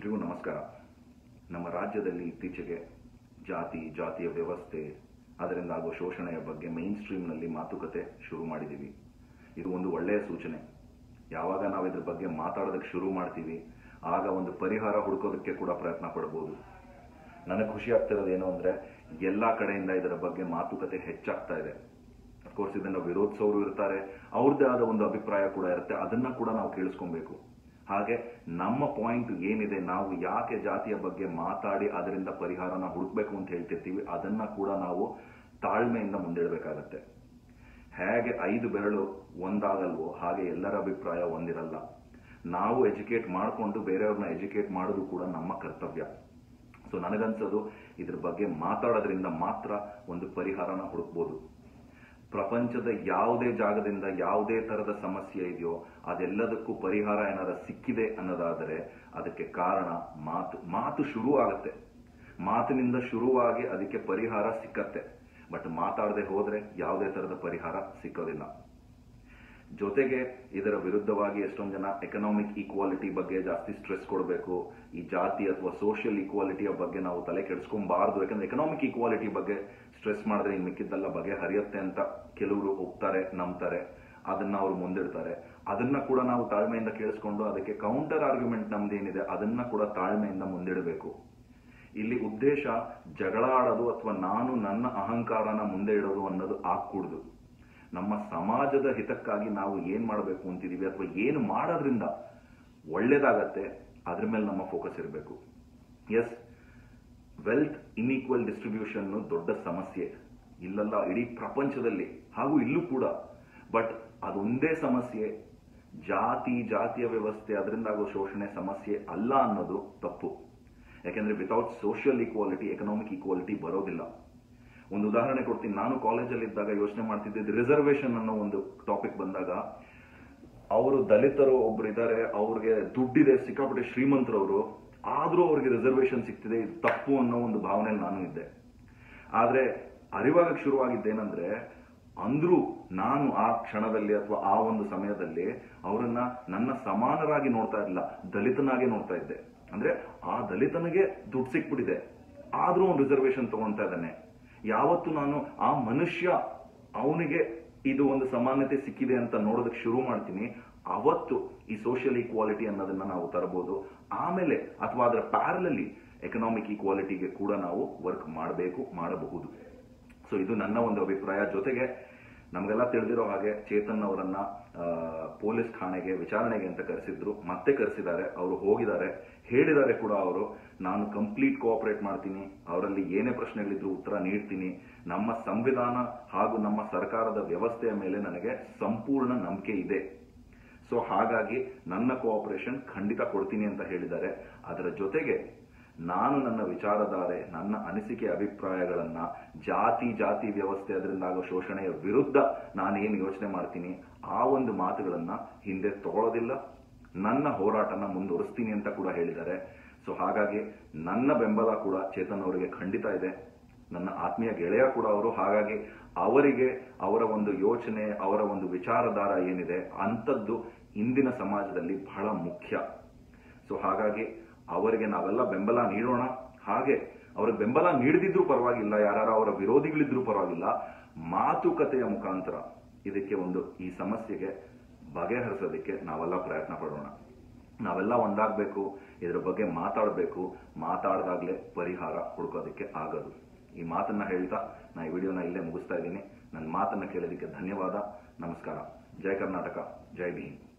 ಎಲ್ರಿಗೂ ನಮಸ್ಕಾರ ನಮ್ಮ ರಾಜ್ಯದಲ್ಲಿ ಇತ್ತೀಚೆಗೆ ಜಾತಿ ಜಾತಿಯ ವ್ಯವಸ್ಥೆ ಅದರಿಂದ ಆಗುವ ಶೋಷಣೆಯ ಬಗ್ಗೆ ಮೈನ್ ಸ್ಟ್ರೀಮ್ನಲ್ಲಿ ಮಾತುಕತೆ ಶುರು ಮಾಡಿದ್ದೀವಿ ಇದು ಒಂದು ಒಳ್ಳೆಯ ಸೂಚನೆ ಯಾವಾಗ ನಾವು ಇದ್ರ ಬಗ್ಗೆ ಮಾತಾಡೋದಕ್ಕೆ ಶುರು ಮಾಡ್ತೀವಿ ಆಗ ಒಂದು ಪರಿಹಾರ ಹುಡುಕೋದಕ್ಕೆ ಕೂಡ ಪ್ರಯತ್ನ ಪಡ್ಬೋದು ನನಗೆ ಖುಷಿ ಆಗ್ತಿರೋದು ಏನು ಅಂದ್ರೆ ಎಲ್ಲಾ ಕಡೆಯಿಂದ ಇದರ ಬಗ್ಗೆ ಮಾತುಕತೆ ಹೆಚ್ಚಾಗ್ತಾ ಇದೆ ಅಫ್ಕೋರ್ಸ್ ಇದನ್ನ ವಿರೋಧಿಸೋರು ಇರ್ತಾರೆ ಅವ್ರದ್ದೇ ಆದ ಒಂದು ಅಭಿಪ್ರಾಯ ಕೂಡ ಇರುತ್ತೆ ಅದನ್ನ ಕೂಡ ನಾವು ಕೇಳಿಸ್ಕೊಬೇಕು ಹಾಗೆ ನಮ್ಮ ಪಾಯಿಂಟ್ ಏನಿದೆ ನಾವು ಯಾಕೆ ಜಾತಿಯ ಬಗ್ಗೆ ಮಾತಾಡಿ ಅದರಿಂದ ಪರಿಹಾರನ ಹುಡುಕ್ಬೇಕು ಅಂತ ಹೇಳ್ತಿರ್ತೀವಿ ಅದನ್ನ ಕೂಡ ನಾವು ತಾಳ್ಮೆಯಿಂದ ಮುಂದಿಡಬೇಕಾಗತ್ತೆ ಹೇಗೆ ಐದು ಬೆರಳು ಒಂದಾಗಲ್ವೋ ಹಾಗೆ ಎಲ್ಲರ ಅಭಿಪ್ರಾಯ ಒಂದಿರಲ್ಲ ನಾವು ಎಜುಕೇಟ್ ಮಾಡಿಕೊಂಡು ಬೇರೆಯವ್ರನ್ನ ಎಜುಕೇಟ್ ಮಾಡೋದು ಕೂಡ ನಮ್ಮ ಕರ್ತವ್ಯ ಸೊ ನನಗನ್ಸೋದು ಇದ್ರ ಬಗ್ಗೆ ಮಾತಾಡೋದ್ರಿಂದ ಮಾತ್ರ ಒಂದು ಪರಿಹಾರನ ಹುಡುಕ್ಬೋದು ಪ್ರಪಂಚದ ಯಾವುದೇ ಜಾಗದಿಂದ ಯಾವುದೇ ತರದ ಸಮಸ್ಯೆ ಇದೆಯೋ ಅದೆಲ್ಲದಕ್ಕೂ ಪರಿಹಾರ ಏನಾರ ಸಿಕ್ಕಿದೆ ಅನ್ನೋದಾದರೆ ಅದಕ್ಕೆ ಕಾರಣ ಮಾತು ಮಾತು ಶುರು ಆಗತ್ತೆ ಮಾತಿನಿಂದ ಶುರುವಾಗಿ ಅದಕ್ಕೆ ಪರಿಹಾರ ಸಿಕ್ಕತ್ತೆ ಬಟ್ ಮಾತಾಡದೆ ಹೋದ್ರೆ ಯಾವುದೇ ತರದ ಪರಿಹಾರ ಸಿಕ್ಕೋದಿಲ್ಲ ಜೊತೆಗೆ ಇದರ ವಿರುದ್ಧವಾಗಿ ಎಷ್ಟೊಂದು ಜನ ಎಕನಾಮಿಕ್ ಈಕ್ವಾಲಿಟಿ ಬಗ್ಗೆ ಜಾಸ್ತಿ ಸ್ಟ್ರೆಸ್ ಕೊಡಬೇಕು ಈ ಜಾತಿ ಅಥವಾ ಸೋಷಿಯಲ್ ಈಕ್ವಾಲಿಟಿಯ ಬಗ್ಗೆ ನಾವು ತಲೆ ಕೆಡಿಸ್ಕೊಬಾರ್ದು ಯಾಕಂದ್ರೆ ಎಕನಾಮಿಕ್ ಈಕ್ವಾಲಿಟಿ ಬಗ್ಗೆ ಸ್ಟ್ರೆಸ್ ಮಾಡಿದ್ರೆ ಇನ್ ಮಿಕ್ಕಿದ್ದೆಲ್ಲ ಬಗ್ಗೆ ಹರಿಯುತ್ತೆ ಅಂತ ಕೆಲವರು ಹೋಗ್ತಾರೆ ನಂಬ್ತಾರೆ ಅದನ್ನ ಅವ್ರು ಮುಂದಿಡ್ತಾರೆ ಅದನ್ನ ಕೂಡ ನಾವು ತಾಳ್ಮೆಯಿಂದ ಕೇಳಿಸ್ಕೊಂಡು ಅದಕ್ಕೆ ಕೌಂಟರ್ ಆರ್ಗ್ಯುಮೆಂಟ್ ನಮ್ದೇನಿದೆ ಅದನ್ನ ಕೂಡ ತಾಳ್ಮೆಯಿಂದ ಮುಂದಿಡಬೇಕು ಇಲ್ಲಿ ಉದ್ದೇಶ ಜಗಳ ಆಡೋದು ಅಥವಾ ನಾನು ನನ್ನ ಅಹಂಕಾರನ ಮುಂದೆ ಇಡೋದು ಅನ್ನೋದು ಆಗ್ಕೂಡ್ದು ನಮ್ಮ ಸಮಾಜದ ಹಿತಕ್ಕಾಗಿ ನಾವು ಏನ್ ಮಾಡಬೇಕು ಅಂತಿದೀವಿ ಅಥವಾ ಏನು ಮಾಡೋದ್ರಿಂದ ಒಳ್ಳೇದಾಗತ್ತೆ ಅದ್ರ ಮೇಲೆ ನಮ್ಮ ಫೋಕಸ್ ಇರಬೇಕು ಎಸ್ ವೆಲ್ತ್ ಇನ್ಈಕ್ವಲ್ ಡಿಸ್ಟ್ರಿಬ್ಯೂಷನ್ ದೊಡ್ಡ ಸಮಸ್ಯೆ ಇಲ್ಲಲ್ಲ ಇಡೀ ಪ್ರಪಂಚದಲ್ಲಿ ಹಾಗೂ ಇಲ್ಲೂ ಕೂಡ ಬಟ್ ಅದೊಂದೇ ಸಮಸ್ಯೆ ಜಾತಿ ಜಾತಿಯ ವ್ಯವಸ್ಥೆ ಅದರಿಂದ ಆಗೋ ಶೋಷಣೆ ಸಮಸ್ಯೆ ಅಲ್ಲ ಅನ್ನೋದು ತಪ್ಪು ಯಾಕೆಂದ್ರೆ without social equality economic equality ಬರೋದಿಲ್ಲ ಒಂದು ಉದಾಹರಣೆ ಕೊಡ್ತೀನಿ ನಾನು ಕಾಲೇಜಲ್ಲಿ ಇದ್ದಾಗ ಯೋಚನೆ ಮಾಡ್ತಿದ್ದೆ ರಿಸರ್ವೇಶನ್ ಅನ್ನೋ ಒಂದು ಟಾಪಿಕ್ ಬಂದಾಗ ಅವರು ದಲಿತರು ಒಬ್ರು ಇದ್ದಾರೆ ಅವ್ರಿಗೆ ದುಡ್ಡಿದೆ ಸಿಕ್ಕಾಪಟ್ಟೆ ಶ್ರೀಮಂತರವರು ಆದ್ರೂ ಅವ್ರಿಗೆ ರಿಸರ್ವೇಶನ್ ಸಿಗ್ತಿದೆ ಇದು ತಪ್ಪು ಅನ್ನೋ ಒಂದು ಭಾವನೆಯಲ್ಲಿ ನಾನು ಇದ್ದೆ ಆದ್ರೆ ಅರಿವಾಗಕ್ಕೆ ಶುರುವಾಗಿದ್ದೇನೆಂದ್ರೆ ಅಂದ್ರೂ ನಾನು ಆ ಕ್ಷಣದಲ್ಲಿ ಅಥವಾ ಆ ಒಂದು ಸಮಯದಲ್ಲಿ ಅವರನ್ನ ನನ್ನ ಸಮಾನರಾಗಿ ನೋಡ್ತಾ ಇಲ್ಲ ದಲಿತನಾಗಿ ನೋಡ್ತಾ ಇದ್ದೆ ಅಂದ್ರೆ ಆ ದಲಿತನಿಗೆ ದುಡ್ಡು ಸಿಕ್ಬಿಟ್ಟಿದೆ ಆದ್ರೂ ಅವ್ನು ರಿಸರ್ವೇಶನ್ ತಗೊಂತಾ ಇದ್ದಾನೆ ಯಾವತ್ತು ನಾನು ಆ ಮನುಷ್ಯ ಅವನಿಗೆ ಇದು ಒಂದು ಸಮಾನತೆ ಸಿಕ್ಕಿದೆ ಅಂತ ನೋಡೋದಕ್ಕೆ ಶುರು ಮಾಡ್ತೀನಿ ಅವತ್ತು ಈ ಸೋಷಿಯಲ್ ಈಕ್ವಾಲಿಟಿ ಅನ್ನೋದನ್ನ ನಾವು ತರಬಹುದು ಆಮೇಲೆ ಅಥವಾ ಅದರ ಪ್ಯಾರಲಲ್ಲಿ ಎಕನಾಮಿಕ್ ಈಕ್ವಾಲಿಟಿಗೆ ಕೂಡ ನಾವು ವರ್ಕ್ ಮಾಡಬೇಕು ಮಾಡಬಹುದು ಸೊ ಇದು ನನ್ನ ಒಂದು ಅಭಿಪ್ರಾಯ ಜೊತೆಗೆ ನಮಗೆಲ್ಲ ತಿಳಿದಿರೋ ಹಾಗೆ ಚೇತನ್ ಅವರನ್ನ ಪೊಲೀಸ್ ಠಾಣೆಗೆ ವಿಚಾರಣೆಗೆ ಅಂತ ಕರೆಸಿದ್ರು ಮತ್ತೆ ಕರೆಸಿದ್ದಾರೆ ಅವರು ಹೋಗಿದ್ದಾರೆ ಹೇಳಿದ್ದಾರೆ ಕೂಡ ಅವರು ನಾನು ಕಂಪ್ಲೀಟ್ ಕೋಆಪರೇಟ್ ಮಾಡ್ತೀನಿ ಅವರಲ್ಲಿ ಏನೇ ಪ್ರಶ್ನೆಗಳಿದ್ರು ಉತ್ತರ ನೀಡ್ತೀನಿ ನಮ್ಮ ಸಂವಿಧಾನ ಹಾಗೂ ನಮ್ಮ ಸರ್ಕಾರದ ವ್ಯವಸ್ಥೆಯ ಮೇಲೆ ನನಗೆ ಸಂಪೂರ್ಣ ನಂಬಿಕೆ ಇದೆ ಸೊ ಹಾಗಾಗಿ ನನ್ನ ಕೋಆಪರೇಷನ್ ಖಂಡಿತ ಕೊಡ್ತೀನಿ ಅಂತ ಹೇಳಿದ್ದಾರೆ ಅದರ ಜೊತೆಗೆ ನಾನು ನನ್ನ ವಿಚಾರಧಾರೆ ನನ್ನ ಅನಿಸಿಕೆ ಅಭಿಪ್ರಾಯಗಳನ್ನ ಜಾತಿ ಜಾತಿ ವ್ಯವಸ್ಥೆ ಅದರಿಂದ ಆಗೋ ಶೋಷಣೆಯ ವಿರುದ್ಧ ನಾನೇನು ಯೋಚನೆ ಮಾಡ್ತೀನಿ ಆ ಒಂದು ಮಾತುಗಳನ್ನ ಹಿಂದೆ ತಗೊಳ್ಳೋದಿಲ್ಲ ನನ್ನ ಹೋರಾಟನ ಮುಂದುವರಿಸ್ತೀನಿ ಅಂತ ಕೂಡ ಹೇಳಿದ್ದಾರೆ ಸೊ ಹಾಗಾಗಿ ನನ್ನ ಬೆಂಬಲ ಕೂಡ ಚೇತನ್ ಅವರಿಗೆ ಖಂಡಿತ ಇದೆ ನನ್ನ ಆತ್ಮೀಯ ಗೆಳೆಯ ಕೂಡ ಅವರು ಹಾಗಾಗಿ ಅವರಿಗೆ ಅವರ ಒಂದು ಯೋಚನೆ ಅವರ ಒಂದು ವಿಚಾರಧಾರ ಏನಿದೆ ಅಂಥದ್ದು ಇಂದಿನ ಸಮಾಜದಲ್ಲಿ ಬಹಳ ಮುಖ್ಯ ಸೊ ಹಾಗಾಗಿ ಅವರಿಗೆ ನಾವೆಲ್ಲ ಬೆಂಬಲ ನೀಡೋಣ ಹಾಗೆ ಅವ್ರಿಗೆ ಬೆಂಬಲ ನೀಡದಿದ್ರೂ ಪರವಾಗಿಲ್ಲ ಯಾರು ಅವರ ವಿರೋಧಿಗಳಿದ್ರೂ ಪರವಾಗಿಲ್ಲ ಮಾತುಕತೆಯ ಮುಖಾಂತರ ಇದಕ್ಕೆ ಒಂದು ಈ ಸಮಸ್ಯೆಗೆ ಬಗೆಹರಿಸೋದಕ್ಕೆ ನಾವೆಲ್ಲ ಪ್ರಯತ್ನ ಪಡೋಣ ನಾವೆಲ್ಲ ಒಂದಾಗಬೇಕು ಇದರ ಬಗ್ಗೆ ಮಾತಾಡಬೇಕು ಮಾತಾಡ್ದಾಗ್ಲೇ ಪರಿಹಾರ ಹುಡುಕೋದಕ್ಕೆ ಆಗೋದು ಈ ಮಾತನ್ನ ಹೇಳ್ತಾ ನಾ ಈ ವಿಡಿಯೋನ ಇಲ್ಲೇ ಮುಗಿಸ್ತಾ ಇದ್ದೀನಿ ನನ್ನ ಮಾತನ್ನ ಕೇಳೋದಕ್ಕೆ ಧನ್ಯವಾದ ನಮಸ್ಕಾರ ಜೈ ಕರ್ನಾಟಕ ಜೈ ಭೀಮ್